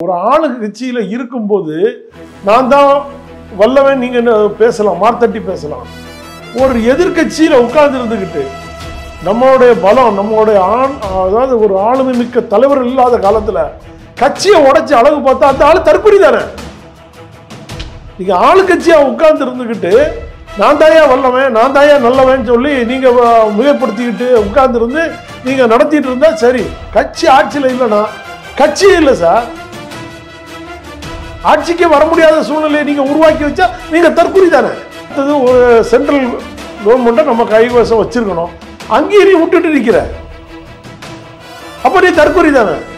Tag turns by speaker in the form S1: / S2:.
S1: ஒரு ஆளு கட்சியில இருக்கும்போது நான் தான் வல்லவன் நீங்க என்ன பேசலாம் மார்த்தட்டி பேசலாம் ஒரு எதிர்க்கட்சியில உட்கார்ந்து இருந்துகிட்டு நம்மளுடைய பலம் நம்மளுடைய ஆண் அதாவது ஒரு ஆளுமை மிக்க தலைவர் இல்லாத காலத்துல கட்சியை உடைச்சு அழகு பார்த்தா அந்த ஆளு தற்கொலை தானே நீங்க ஆளு கட்சியா உட்கார்ந்து இருந்துகிட்டு நான் தாயா வல்லவன் நான் தாயா நல்லவன் சொல்லி நீங்க வ- மிகைப்படுத்திக்கிட்டு உட்கார்ந்து இருந்து நீங்க நடத்திட்டு இருந்தா சரி கட்சி ஆட்சியில இல்லைன்னா கட்சியே இல்லை சார் ஆட்சிக்கே வர முடியாத சூழ்நிலையை நீங்க உருவாக்கி வச்சா நீங்க தற்கொலை தானே அடுத்தது ஒரு சென்ட்ரல் கவர்மெண்ட்டை நம்ம கைவசம் வச்சிருக்கணும் அங்கேயே நீ விட்டுட்டு நிக்கிற அப்ப நீ தற்கொலை தானே